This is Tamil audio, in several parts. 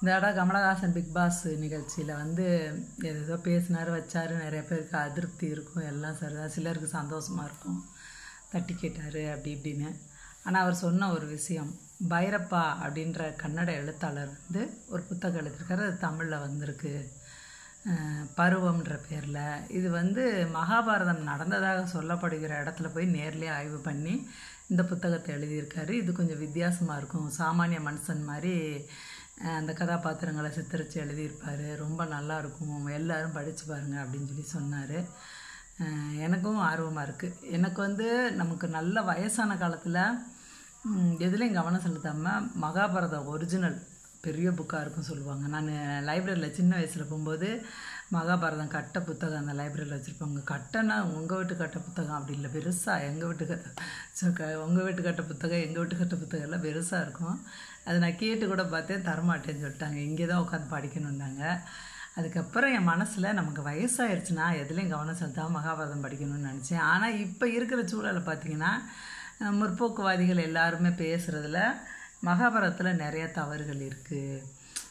இந்த இடம் கமலஹாசன் பிக் பாஸ் நிகழ்ச்சியில் வந்து ஏதோ பேசினார் வச்சார் நிறைய பேருக்கு அதிருப்தி இருக்கும் எல்லாம் சரிதான் சிலருக்கு சந்தோஷமாக இருக்கும் தட்டி கேட்டார் அப்படி இப்படின்னு ஆனால் அவர் சொன்ன ஒரு விஷயம் பைரப்பா அப்படின்ற கன்னட எழுத்தாளர் வந்து ஒரு புத்தகம் எழுதியிருக்காரு அது தமிழில் வந்திருக்கு அஹ் பருவம்ன்ற பேரில் இது வந்து மகாபாரதம் நடந்ததாக சொல்லப்படுகிற இடத்துல போய் நேர்லேயே ஆய்வு பண்ணி இந்த புத்தகத்தை எழுதியிருக்காரு இது கொஞ்சம் வித்தியாசமாக இருக்கும் சாமானிய மனுஷன் மாதிரி அஹ் அந்த கதாபாத்திரங்களை சித்தரித்து எழுதியிருப்பார் ரொம்ப நல்லா இருக்கும் எல்லாரும் படித்து பாருங்க அப்படின்னு சொல்லி சொன்னார் எனக்கும் ஆர்வமாக இருக்குது எனக்கு வந்து நமக்கு நல்ல வயசான காலத்தில் எதுலேயும் கவனம் செலுத்தாமல் மகாபாரதம் ஒரிஜினல் பெரிய புக்காக இருக்கும் சொல்லுவாங்க நான் லைப்ரரியில் சின்ன வயசில் போகும்போது மகாபாரதம் கட்ட புத்தகம் அந்த லைப்ரரியில் வச்சுருப்பாங்க கட்டனா உங்கள் வீட்டு கட்ட புத்தகம் அப்படி இல்லை பெருசாக எங்கள் வீட்டு கட்ட ஸோ க உங்கள் வீட்டு கட்ட புத்தகம் எங்கள் வீட்டு கட்ட புத்தகம் எல்லாம் பெருசாக இருக்கும் அது நான் கேட்டு கூட பார்த்தேன் தரமாட்டேன்னு சொல்லிட்டாங்க இங்கே தான் உட்காந்து படிக்கணுன்னாங்க அதுக்கப்புறம் என் மனசில் நமக்கு வயசாயிருச்சுன்னா எதுலேயும் கவனம் செலுத்தாமல் மகாபாரதம் படிக்கணும்னு நினச்சேன் ஆனால் இப்போ இருக்கிற சூழலை பார்த்தீங்கன்னா அஹ் முற்போக்குவாதிகள் எல்லாருமே பேசுகிறதுல மகாபாரதத்தில் நிறைய தவறுகள் இருக்குது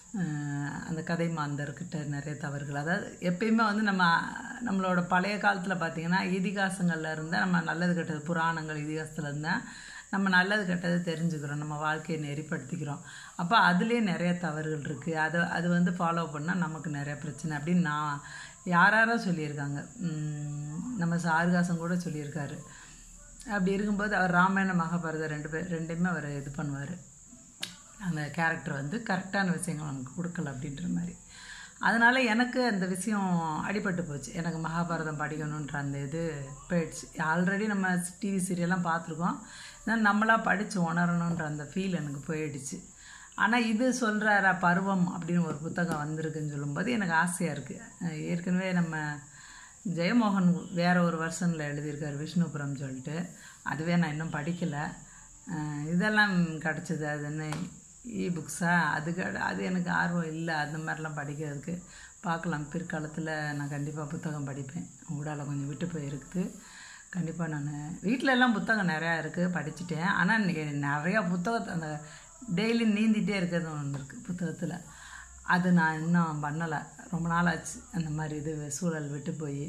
அந்த கதை மாந்தர்கிட்ட நிறைய தவறுகள் அதாவது எப்பயுமே வந்து நம்ம நம்மளோட பழைய காலத்தில் பார்த்திங்கன்னா இதிகாசங்கள்ல இருந்தால் நம்ம நல்லது கெட்டது புராணங்கள் இதிகாசத்தில் இருந்தால் நம்ம நல்லது கெட்டது தெரிஞ்சுக்கிறோம் நம்ம வாழ்க்கையை நெறிப்படுத்திக்கிறோம் அப்போ அதுலேயே நிறைய தவறுகள் இருக்குது அதை அது வந்து ஃபாலோ பண்ணால் நமக்கு நிறைய பிரச்சனை அப்படின்னு நான் யார் யாரோ சொல்லியிருக்காங்க உம், நம்ம சாருகாசம் கூட சொல்லியிருக்காரு அப்படி இருக்கும்போது அவர் ராமாயண மகாபாரதம் ரெண்டு பேர் ரெண்டையுமே அவர் இது பண்ணுவார் அந்த கேரக்டர் வந்து கரெக்டான விஷயங்கள் நமக்கு கொடுக்கல அப்படின்ற மாதிரி அதனால் எனக்கு அந்த விஷயம் அடிபட்டு போச்சு எனக்கு மகாபாரதம் படிக்கணுன்ற அந்த இது போயிடுச்சு ஆல்ரெடி நம்ம டிவி சீரியல்லாம் பார்த்துருக்கோம் இருந்தாலும் நம்மளா படித்து உணரணுன்ற அந்த ஃபீல் எனக்கு போயிடுச்சு ஆனால் இது சொல்கிறாரா பருவம் அப்படின்னு ஒரு புத்தகம் வந்திருக்குன்னு சொல்லும்போது எனக்கு ஆசையாக இருக்குது ஏற்கனவே நம்ம ஜெயமோகன் வேற ஒரு வருஷனில் எழுதியிருக்காரு விஷ்ணுபுரம் சொல்லிட்டு அதுவே நான் இன்னும் படிக்கலை அஹ் இதெல்லாம் கிடச்சிது அது என்ன இ புக்ஸா அது கெட- அது எனக்கு ஆர்வம் இல்லை அந்த மாதிரிலாம் படிக்கிறதுக்கு பார்க்கலாம் பிற்காலத்தில் நான் கண்டிப்பாக புத்தகம் படிப்பேன் ஊடால கொஞ்சம் விட்டு போயிருக்குது கண்டிப்பாக நான் வீட்டில் எல்லாம் புத்தகம் நிறையா இருக்குது படிச்சுட்டேன் ஆனால் இன்னைக்கு நிறையா புத்தகத்தை அந்த டெய்லி நீந்திட்டே இருக்கிறது ஒன்று இருக்குது புத்தகத்தில் அது நான் இன்னும் பண்ணலை ரொம்ப நாள் ஆச்சு அந்த மாதிரி இது சூழல் விட்டு போய்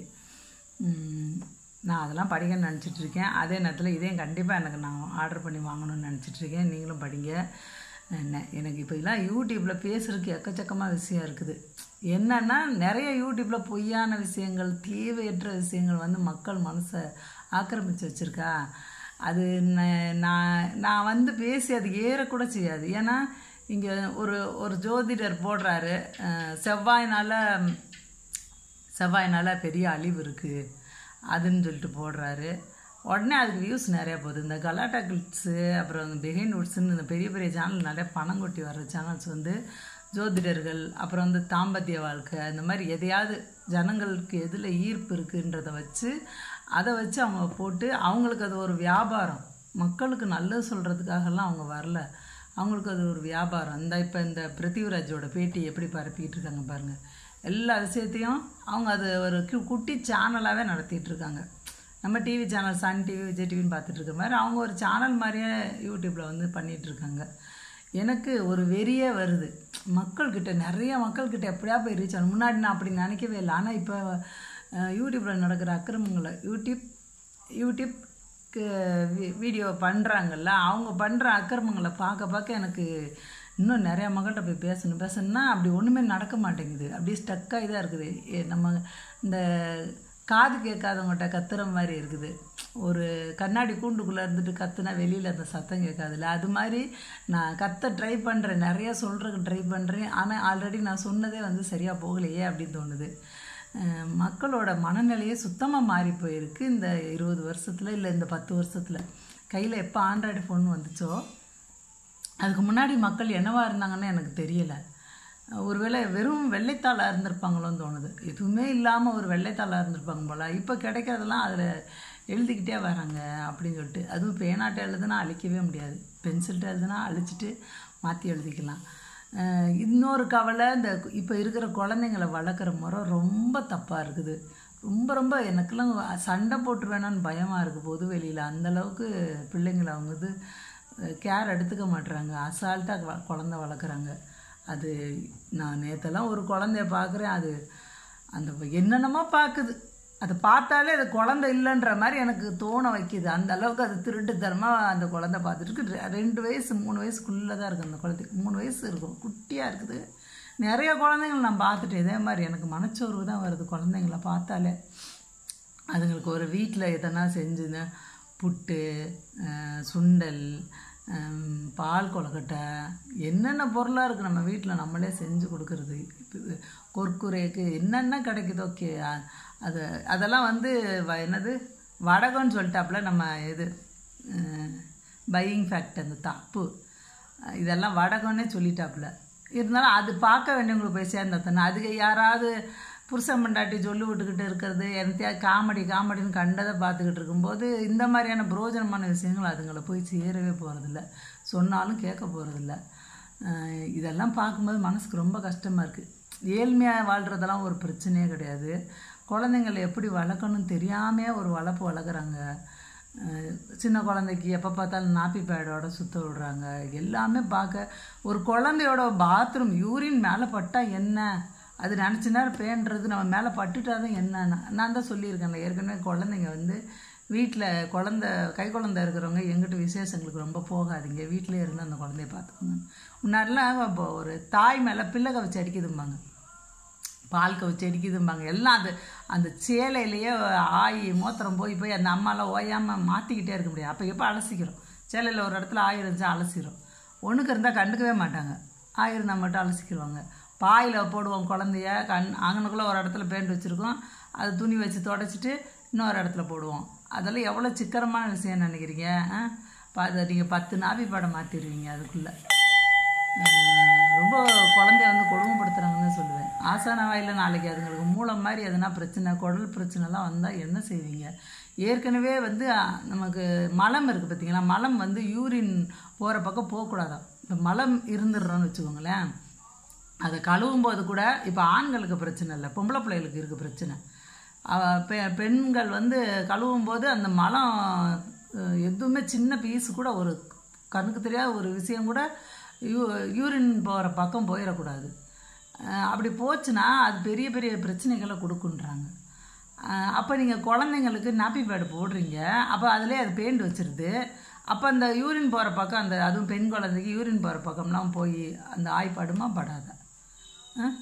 உம், நான் அதெல்லாம் படிக்கணும்னு நினச்சிட்டு இருக்கேன் அதே நேரத்தில் இதையும் கண்டிப்பாக எனக்கு நான் ஆர்டர் பண்ணி வாங்கணும்னு நினச்சிட்டு இருக்கேன் நீங்களும் படிங்க என்ன எனக்கு இப்போ எல்லாம் யூடியூப்பில் பேசுறதுக்கு எக்கச்சக்கமாக விஷயம் இருக்குது என்னன்னா நிறைய யூடியூப்பில் பொய்யான விஷயங்கள் தேவையற்ற விஷயங்கள் வந்து மக்கள் மனசை ஆக்கிரமித்து வச்சுருக்கா அது ந- நான் நான் வந்து பேசி அது ஏறக்கூட செய்யாது ஏன்னா இங்கே ஒரு ஒரு ஜோதிடர் போடுறாரு அஹ், செவ்வாய்னால செவ்வாய்னால பெரிய அழிவு இருக்குது அதுன்னு சொல்லிட்டு போடுறாரு உடனே அதுக்கு வியூஸ் நிறையா போகுது இந்த கலாட்டா கிளிப்ஸு அப்புறம் இந்த பிஹைண்ட் வுட்ஸுன்னு இந்த பெரிய பெரிய சேனல் நிறைய பணம் கொட்டி வர்ற சேனல்ஸ் வந்து ஜோதிடர்கள் அப்புறம் வந்து தாம்பத்திய வாழ்க்கை இந்த மாதிரி எதையாவது ஜனங்களுக்கு எதில் ஈர்ப்பு இருக்குன்றத வச்சு அதை வச்சு அவங்க போட்டு அவங்களுக்கு அது ஒரு வியாபாரம் மக்களுக்கு நல்லது சொல்கிறதுக்காகலாம் அவங்க வரல அவங்களுக்கு அது ஒரு வியாபாரம் இந்த இப்போ இந்த பிருத்திவிராஜோட பேட்டி எப்படி பரப்பிக்கிட்டு இருக்காங்க பாருங்கள் எல்லா விஷயத்தையும் அவங்க அது ஒரு கு- குட்டி சேனலாகவே நடத்திட்டு இருக்காங்க நம்ம TV channel Sun TV Vijay டிவின்னு பார்த்துட்டு இருக்க மாதிரி அவங்க ஒரு சேனல் மாதிரியே யூடியூப்பில் வந்து பண்ணிட்டு இருக்காங்க எனக்கு ஒரு வெறியே வருது மக்கள்கிட்ட நிறைய மக்கள்கிட்ட எப்படியா போய் ரீச் ஆகணும் முன்னாடி நான் அப்படி நினைக்கவே இல்லை ஆனால் இப்போ யூடியூப்பில் நடக்கிற அக்கிரமங்களை யூடியூப் யூடியூப் வீடியோ பண்ணுறாங்கல்ல அவங்க பண்ணுற அக்கிரமங்களை பார்க்க பார்க்க எனக்கு இன்னும் நிறையா மக்கள்கிட்ட போய் பேசணும் பேசணும்னா அப்படி ஒன்றுமே நடக்க மாட்டேங்குது அப்படியே ஸ்டக்காகி தான் இருக்குது ஏ, நம்ம இந்த காது கேட்காதவங்ககிட்ட கத்துற மாதிரி இருக்குது ஒரு கண்ணாடி கூண்டுக்குள்ளே இருந்துட்டு கத்துனா வெளியில் அந்த சத்தம் கேட்காதுல்ல அது மாதிரி நான் கத்த ட்ரை பண்ணுறேன் நிறையா சொல்கிறதுக்கு ட்ரை பண்ணுறேன் ஆனால் ஆல்ரெடி நான் சொன்னதே வந்து சரியாக போகலையே அப்படின்னு தோணுது அஹ் மக்களோட மனநிலையே சுத்தமாக மாறி போயிருக்கு இந்த இருபது வருஷத்தில் இல்லை இந்த பத்து வருஷத்தில் கையில் எப்போ ஆண்ட்ராய்டு ஃபோன் வந்துச்சோ அதுக்கு முன்னாடி மக்கள் என்னவா இருந்தாங்கன்னு எனக்கு தெரியல ஒருவேளை வெறும் வெள்ளைத்தாளாக இருந்திருப்பாங்களோன்னு தோணுது எதுவுமே இல்லாமல் ஒரு வெள்ளைத்தாளாக இருந்திருப்பாங்க போல இப்போ கிடைக்கிறதெல்லாம் அதில் எழுதிக்கிட்டே வராங்க அப்படின்னு சொல்லிட்டு அதுவும் பேனாட்டை எழுதுனா அழிக்கவே முடியாது பென்சில்கிட்ட எழுதுனா அழிச்சிட்டு மாற்றி எழுதிக்கலாம் அஹ் இன்னொரு கவலை இந்த இப்போ இருக்கிற குழந்தைங்கள வளர்க்குற முறை ரொம்ப தப்பாக இருக்குது ரொம்ப ரொம்ப எனக்கெல்லாம் சண்டை போட்டுருவேனான்னு பயமாக இருக்குது பொது வெளியில் அந்தளவுக்கு பிள்ளைங்களை அவங்க இது கேர் எடுத்துக்க மாட்டுறாங்க அசால்ட்டாக குழந்த வளர்க்குறாங்க அது நான் நேற்றெல்லாம் ஒரு குழந்தைய பார்க்குறேன் அது அந்த என்னென்னமோ பார்க்குது அதை பார்த்தாலே அது குழந்தை இல்லைன்ற மாதிரி எனக்கு தோண வைக்குது அந்த அளவுக்கு அது திருட்டுத்தனமாக அந்த குழந்தை பார்த்துட்டு இருக்கு ரெ- ரெண்டு வயசு மூணு வயசுக்குள்ளே தான் இருக்குது அந்த குழந்தைக்கு மூணு வயசு இருக்கும் குட்டியாக இருக்குது நிறைய குழந்தைங்கள நான் பார்த்துட்டேன் இதே மாதிரி எனக்கு மனச்சோர்வு தான் வருது குழந்தைங்கள பார்த்தாலே அதுங்களுக்கு ஒரு வீட்டில் எதனா செஞ்சுன்னு புட்டு அஹ், சுண்டல் ஹம், பால் கொலக்கட்டை என்னென்ன பொருளாக இருக்குது நம்ம வீட்டில் நம்மளே செஞ்சு கொடுக்கறது இப்போ கொர்க்குரேக்கு என்னென்ன கிடைக்குதோ கே அ- அது அதெல்லாம் வந்து வ- என்னது வடகம்னு சொல்லிட்டாப்புல நம்ம இது பையிங் ஃபேக்ட் அந்த தப்பு அஹ் இதெல்லாம் வடகம்னே சொல்லிட்டாப்புல இருந்தாலும் அது பார்க்க வேண்டியவங்களுக்கு போய் சேர்ந்தாத்தானே அதுக்கு யாராவது புருஷன் மண்டாட்டி சொல்லி விட்டுக்கிட்டு இருக்கிறது எனத்தையா காமெடி காமெடின்னு கண்டதை பார்த்துக்கிட்டு இருக்கும்போது இந்த மாதிரியான பிரயோஜனமான விஷயங்கள் அதுங்களை போய் சேரவே போகிறதில்ல சொன்னாலும் கேட்க போகிறதில்ல இதெல்லாம் பார்க்கும்போது மனசுக்கு ரொம்ப கஷ்டமாக இருக்குது ஏழ்மையாக வாழ்கிறதெல்லாம் ஒரு பிரச்சனையே கிடையாது குழந்தைங்களை எப்படி வளர்க்கணும்னு தெரியாமே ஒரு வளர்ப்பு வளர்க்குறாங்க அஹ் சின்ன குழந்தைக்கு எப்போ பார்த்தாலும் நாப்பி பேடோட சுத்த விடுறாங்க எல்லாமே பார்க்க ஒரு குழந்தையோட பாத்ரூம் யூரின் மேலே பட்டால் என்ன அது நினச்ச நேரம் பேன்றது நம்ம மேலே பட்டுட்டாதான் என்ன நான் தான் சொல்லியிருக்கேன்ல ஏற்கனவே குழந்தைங்க வந்து வீட்டில் குழந்த கை குழந்தை இருக்கிறவங்க எங்கிட்ட விசேஷங்களுக்கு ரொம்ப போகாதீங்க வீட்டிலே இருந்து அந்த குழந்தைய பார்த்துக்கோங்க முன்னாடிலாம் இப்போ ஒரு தாய் மேலே பிள்ளை கவச்சு அடிக்குதும்பாங்க பால் கவிச்சு அடிக்குதும்பாங்க எல்லாம் அது அந்த சேலையிலேயே ஆயி மூத்திரம் போய் போய் அந்த அம்மாலாம் ஓயாமல் மாற்றிக்கிட்டே இருக்க முடியாது அப்போ எப்போ அலசிக்கிறோம் சேலையில் ஒரு இடத்துல ஆயிரம் இருந்துச்சா அலசிக்கிறோம் ஒன்றுக்கு இருந்தால் கண்டுக்கவே மாட்டாங்க ஆயிருந்தா மட்டும் அலசிக்கிடுவாங்க பாயில் போடுவோம் குழந்தைய கண் அங்கனுக்குள்ளே ஒரு இடத்துல பேண்ட் வச்சுருக்கோம் அது துணி வச்சு தொடச்சிட்டு இன்னொரு இடத்துல போடுவோம் அதெல்லாம் எவ்வளோ சிக்கனமான விஷயம் நினைக்கிறீங்க ஆ? ப- அதை நீங்கள் பத்து நாவி படம் மாற்றிடுவீங்க அதுக்குள்ளே ரொம்ப குழந்தைய வந்து கொடுமைப்படுத்துகிறாங்கன்னு தான் சொல்லுவேன் ஆசான வாயில் நாளைக்கு அதுங்களுக்கு மூலம் மாதிரி எதுனா பிரச்சனை குடல் பிரச்சனைலாம் வந்தால் என்ன செய்வீங்க ஏற்கனவே வந்து அ, நமக்கு மலம் இருக்குது பார்த்தீங்களா மலம் வந்து யூரின் போகிற பக்கம் போகக்கூடாதான் இப்போ மலம் இருந்துடுறோன்னு வச்சுக்கோங்களேன் அதை கழுவும் போது கூட இப்போ ஆண்களுக்கு பிரச்சனை இல்லை பொம்பளை பிள்ளைகளுக்கு இருக்குது பிரச்சனை அவ- பெ பெண்கள் வந்து கழுவும் போது அந்த மலம் அஹ், எதுவுமே சின்ன பீஸு கூட ஒரு கண்ணுக்கு தெரியாத ஒரு விஷயம் கூட யூ யூரின் போகிற பக்கம் போயிடக்கூடாது அஹ், அப்படி போச்சுன்னா அது பெரிய பெரிய பிரச்சனைகளை கொடுக்குன்றாங்க அஹ், அப்போ நீங்கள் குழந்தைங்களுக்கு நாப்பி பேடு போடுறீங்க அப்போ அதிலே அது பெயிண்ட் வச்சிருது அப்போ அந்த யூரின் போகிற பக்கம் அந்த அதுவும் பெண் குழந்தைக்கு யூரின் போகிற பக்கம்லாம் போய் அந்த ஆய் படுமா படாதா அஹ்?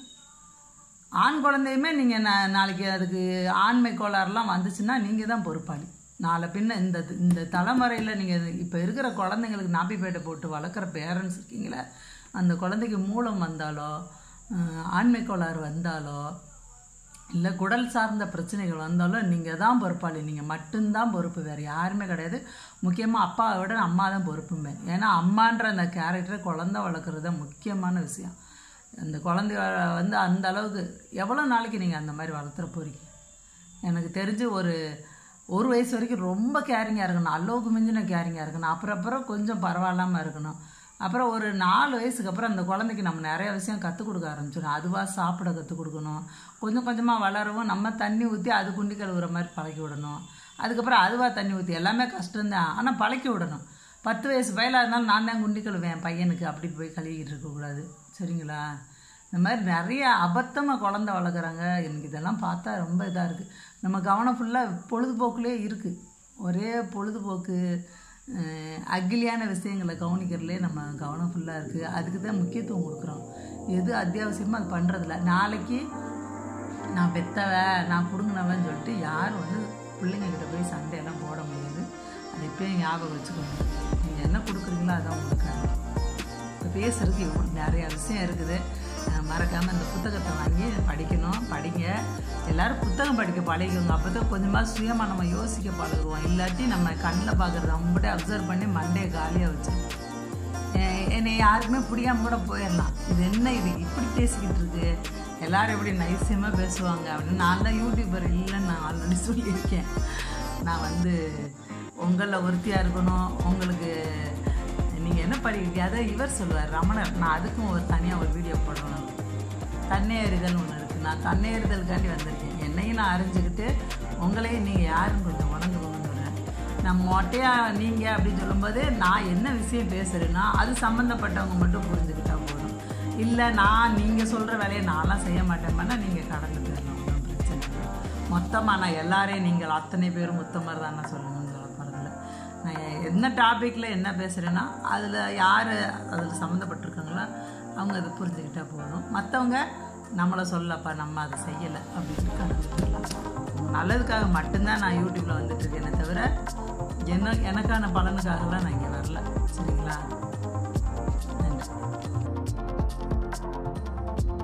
ஆண் குழந்தையுமே நீங்கள் நா நாளைக்கு அதுக்கு ஆண்மை கோளாறுலாம் வந்துச்சுன்னா நீங்கள் தான் பொறுப்பாளி நாளை பின்ன இந்த இந்த தலைமுறையில் நீங்கள் இப்போ இருக்கிற குழந்தைங்களுக்கு நாப்பி பேட்டை போட்டு வளர்க்குற பேரண்ட்ஸ் இருக்கீங்களே அந்த குழந்தைக்கு மூலம் வந்தாலோ அஹ், ஆண்மை கோளாறு வந்தாலோ இல்லை குடல் சார்ந்த பிரச்சனைகள் வந்தாலும் நீங்கள் தான் பொறுப்பாளி நீங்கள் மட்டும்தான் பொறுப்பு வேறு யாருமே கிடையாது முக்கியமாக அப்பாவை விட அம்மா தான் பொறுப்புமே ஏன்னா அம்மான்ற அந்த கேரக்டரை குழந்தை வளர்க்குறது தான் முக்கியமான விஷயம் அந்த குழந்தைய வந்து அந்த அளவுக்கு எவ்வளோ நாளைக்கு நீங்கள் அந்த மாதிரி வளர்த்துற போறீங்க எனக்கு தெரிஞ்சு ஒரு ஒரு வயசு வரைக்கும் ரொம்ப கேரிங்காக இருக்கணும் அளவுக்கு மிஞ்சின கேரிங்காக இருக்கணும் அப்புறம் அப்புறம் கொஞ்சம் பரவாயில்லாமல் இருக்கணும் அப்புறம் ஒரு நாலு வயசுக்கு அப்புறம் அந்த குழந்தைக்கு நம்ம நிறைய விஷயம் கற்றுக் கொடுக்க ஆரம்பிச்சிடும் அதுவாக சாப்பிட கற்றுக் கொடுக்கணும் கொஞ்சம் கொஞ்சமாக வளரவும் நம்ம தண்ணி ஊற்றி அது குண்டி கழுவுற மாதிரி பழக்கி விடணும் அதுக்கப்புறம் அதுவாக தண்ணி ஊற்றி எல்லாமே கஷ்டம்தான் ஆனால் பழக்கி விடணும் பத்து வயசு பயலாக இருந்தாலும் நான் தான் குண்டி கழுவேன் என் பையனுக்கு அப்படி போய் கழுவிக்கிட்டு இருக்கக்கூடாது சரிங்களா இந்த மாதிரி நிறைய அபத்தமாக குழந்தை வளர்க்குறாங்க எனக்கு இதெல்லாம் பார்த்தா ரொம்ப இதாக இருக்குது நம்ம கவனம் ஃபுல்லாக பொழுதுபோக்குலே இருக்குது ஒரே பொழுதுபோக்கு அஹ், அகிலியான விஷயங்களை கவனிக்கிறதுலே நம்ம கவனம் ஃபுல்லாக இருக்குது அதுக்கு தான் முக்கியத்துவம் கொடுக்குறோம் எது அத்தியாவசியமோ அது பண்ணுறதில்ல நாளைக்கு நான் பெத்தவ நான் பிடுங்கினவன்னு சொல்லிட்டு யாரும் வந்து பிள்ளைங்க கிட்ட போய் சண்டையெல்லாம் போட முடியாது அது இப்போயும் ஞாபகம் வச்சுக்கோங்க நீங்கள் என்ன கொடுக்குறீங்களோ அதான் உங்களுக்கு இப்போ பேசுறதுக்கு இவ்வளோ நிறைய விஷயம் இருக்குது அஹ் மறக்காம இந்த புத்தகத்தை வாங்கி படிக்கணும் படிங்க எல்லாரும் புத்தகம் படிக்க பழகிக்கோங்க அப்போ தான் கொஞ்சமாக சுயமாக நம்ம யோசிக்க பழகுவோம் இல்லாட்டி நம்ம கண்ணில் பார்க்குறத அவங்ககிட்ட அப்சர்வ் பண்ணி மண்டையை காலியாக வச்சிருக்கோம் எ- என்னை யாருக்குமே பிடிக்காம கூட போயிடலாம் இது என்ன இது இப்படி பேசிக்கிட்டு இருக்கு எல்லாரும் எப்படி நைசியமாக பேசுவாங்க அப்படின்னு நான் தான் யூடியூபர் இல்லைன்னு நான் ஆல்ரெடி சொல்லியிருக்கேன் நான் வந்து உங்களில் ஒருத்தியாக இருக்கணும் உங்களுக்கு நீங்கள் என்ன படிக்கிறீங்க அதை இவர் சொல்லுவார் ரமணர் நான் அதுக்கும் ஒரு தனியாக ஒரு வீடியோ போடணும் தன்னையறிதல் ஒன்று இருக்குது நான் தன்னையறிதலுக்காண்டி வந்திருக்கேன் என்னையும் நான் அறிஞ்சுக்கிட்டு உங்களையும் நீங்கள் யாருன்னு கொஞ்சம் உணர்ந்துக்கோங்கன்னு சொல்கிறேன் நான் மொட்டையா நீங்கள் அப்படின்னு சொல்லும்போது நான் என்ன விஷயம் பேசுகிறேன்னா அது சம்மந்தப்பட்டவங்க மட்டும் புரிஞ்சுக்கிட்டா போதும் இல்லை நான் நீங்கள் சொல்கிற வேலையை நான்லாம் செய்ய மாட்டேன் நீங்கள் கடந்து போயிடலாம் ஒன்றும் பிரச்சனை இல்லை மொத்தமாக நான் எல்லாரையும் நீங்கள் அத்தனை பேரும் உத்தமர் தான் நான் சொல்லணும்னு சொல்ல போகிறதில்ல நான் என்ன டாப்பிக்கில் என்ன பேசுகிறேன்னா அதில் யார் அதில் சம்மந்தப்பட்டிருக்காங்களோ அவங்க அதை புரிஞ்சுக்கிட்டா போதும் மற்றவங்க நம்மளை சொல்லப்பா நம்ம அதை செய்யலை அப்படின்னு கடந்து போயிடலாம் நல்லதுக்காக மட்டும்தான் நான் யூடியூப்பில் வந்துட்டு இருக்கேனே தவிர என்ன எனக்கான பலனுக்காகலாம் நான் இங்கே வரல சரிங்களா நன்றி